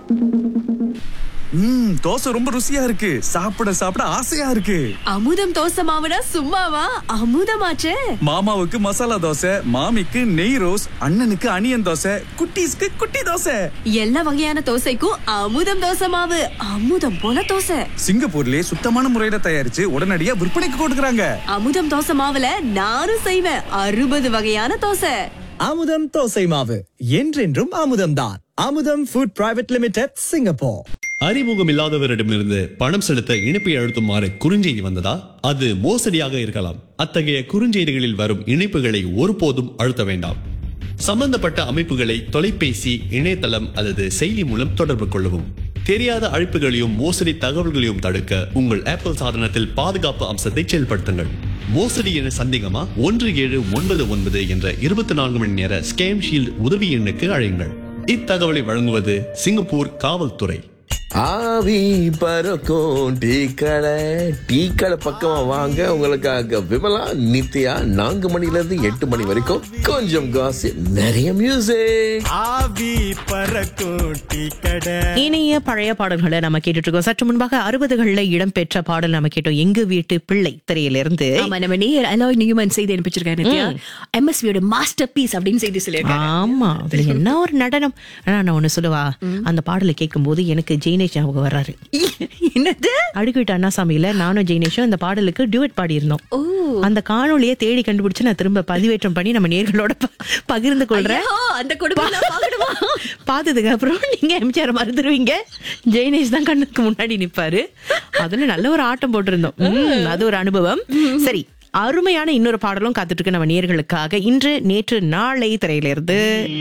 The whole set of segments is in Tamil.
ம் தோசை ரொம்ப ருசியா இருக்கு சாப்பிட சாப்பிட ஆசையா இருக்கு அமுதம் தோசை மாவுனா சும்மாவா அமுதமாச்சே மாமாவுக்கு மசாலா தோசை மாமிக்கு நெய் ரோஸ் அண்ணனுக்கு அனியன் தோசை குட்டீஸ்க்கு குட்டி தோசை எல்லா வகையான தோசைக்கும் அமுதம் தோசை மாவு அமுதம் போல தோசை சிங்கப்பூர்லயே சுத்தமான முறையில தயாரிச்சு உடனடியா விற்பனைக்கு கொடுக்கறாங்க அமுதம் தோசை மாவுல நானும் செய்வேன் அறுபது வகையான தோசை அமுதம் தோசை மாவு என்றென்றும் அமுதம்தான் அமுதம் ஃபுட் பிரைவேட் லிமிடெட் சிங்கப்பூர் அறிமுகம் இல்லாதவரிடமிருந்து பணம் செலுத்த இணைப்பை அழுத்துமாறு குறுஞ்செய்தி வந்ததா அது மோசடியாக இருக்கலாம் அத்தகைய குறுஞ்செய்திகளில் வரும் இணைப்புகளை ஒருபோதும் அழுத்த வேண்டாம் சம்பந்தப்பட்ட அமைப்புகளை தொலைபேசி இணையதளம் அல்லது செயலி மூலம் தொடர்பு கொள்ளவும் தெரியாத அழைப்புகளையும் மோசடி தகவல்களையும் தடுக்க உங்கள் ஆப்பிள் சாதனத்தில் பாதுகாப்பு அம்சத்தை செயல்படுத்துங்கள் மோசடி என சந்தேகமா ஒன்று ஏழு ஒன்பது ஒன்பது என்ற இருபத்தி நான்கு மணி நேர ஸ்கேம் ஷீல்ட் உதவி எண்ணுக்கு அழையுங்கள் இத்தகவலை வழங்குவது சிங்கப்பூர் காவல்துறை ஆவி பறக்கும் டீ கடை டீ கடை பக்கமா வாங்க உங்களுக்காக விமலா நித்யா நான்கு மணில இருந்து எட்டு மணி வரைக்கும் கொஞ்சம் காசு நிறைய மியூசிக் ஆவி பறக்கும் டீ கடை இனிய பழைய பாடல்களை நம்ம கேட்டுட்டு இருக்கோம் சற்று முன்பாக அறுபதுகள்ல இடம்பெற்ற பாடல் நம்ம கேட்டோம் எங்க வீட்டு பிள்ளை திரையிலிருந்து ஆமா நம்ம நேர் அலாய் நியூமன் செய்தி அனுப்பிச்சிருக்காரு நித்யா எம்எஸ்வியோட மாஸ்டர் பீஸ் அப்படின்னு செய்தி சொல்லியிருக்காரு ஆமா அதுல என்ன ஒரு நடனம் ஆனா நான் ஒண்ணு சொல்லவா அந்த பாடலை கேட்கும் போது எனக்கு ஜெயினேஷ் ஞாபகம் வர்றாரு என்னது அடுக்கு வீட்டு அண்ணாசாமியில நானும் ஜெயினேஷும் அந்த பாடலுக்கு டியூட் பாடி இருந்தோம் அந்த காணொளியை தேடி கண்டுபிடிச்சு நான் திரும்ப பதிவேற்றம் பண்ணி நம்ம நேர்களோட ப- பகிர்ந்து கொள்றேன் ஐயோ, அந்த கொடுமை நான் பார்க்கணுமா? பார்த்ததுக்கு அப்புறம் நீங்க எம்ஜிஆர் மறந்துடுவீங்க ஜெயனேஷ் தான் கண்ணுக்கு முன்னாடி நிப்பாரு அதுல நல்ல ஒரு ஆட்டம் போட்டிருந்தோம் உம், அது ஒரு அனுபவம் சரி அருமையான இன்னொரு பாடலும் காத்துட்டு இருக்கு நம்ம நேர்களுக்காக இன்று நேற்று நாளை திரையிலிருந்து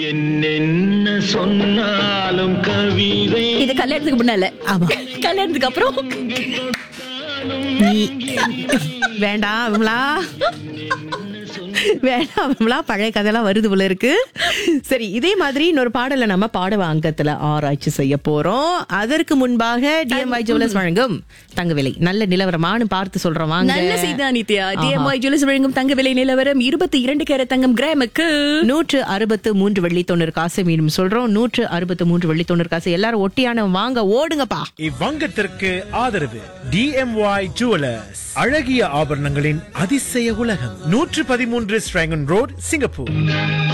இது கல்யாணத்துக்கு முன்னால ஆமா கல்யாணத்துக்கு அப்புறம் நீ வேண்டாம் விமலா வேண்டாம் விமலா பழைய கதையெல்லாம் வருது போல இருக்கு சரி இதே மாதிரி இன்னொரு பாடலை நம்ம பாடவ அங்கத்துல ஆராய்ச்சி செய்ய போறோம் அதற்கு முன்பாக டிஎம்ஐ ஜுவல்லர்ஸ் வழங்கும் தங்க விலை நல்ல நிலவரமானு பார்த்து சொல்றோம் வாங்க நல்ல செய்தி நித்யா டிஎம்ஒய் ஜுவல்ஸ் வழங்கும் தங்க விலை நிலவரம் இருபத்தி இரண்டு கேரட் தங்கம் கிராமுக்கு நூற்று அறுபத்து மூன்று வெள்ளி தொண்ணூறு காசு மீண்டும் சொல்றோம் நூற்று அறுபத்து மூன்று வெள்ளி தொண்ணூறு காசு எல்லாரும் ஒட்டியான வாங்க ஓடுங்கப்பா இவ்வங்கத்திற்கு ஆதரவு டிஎம்ஒய் ஜுவலர்ஸ் அழகிய ஆபரணங்களின் அதிசய உலகம் நூற்று பதிமூன்று ஸ்ட்ராங்கன் ரோட் சிங்கப்பூர்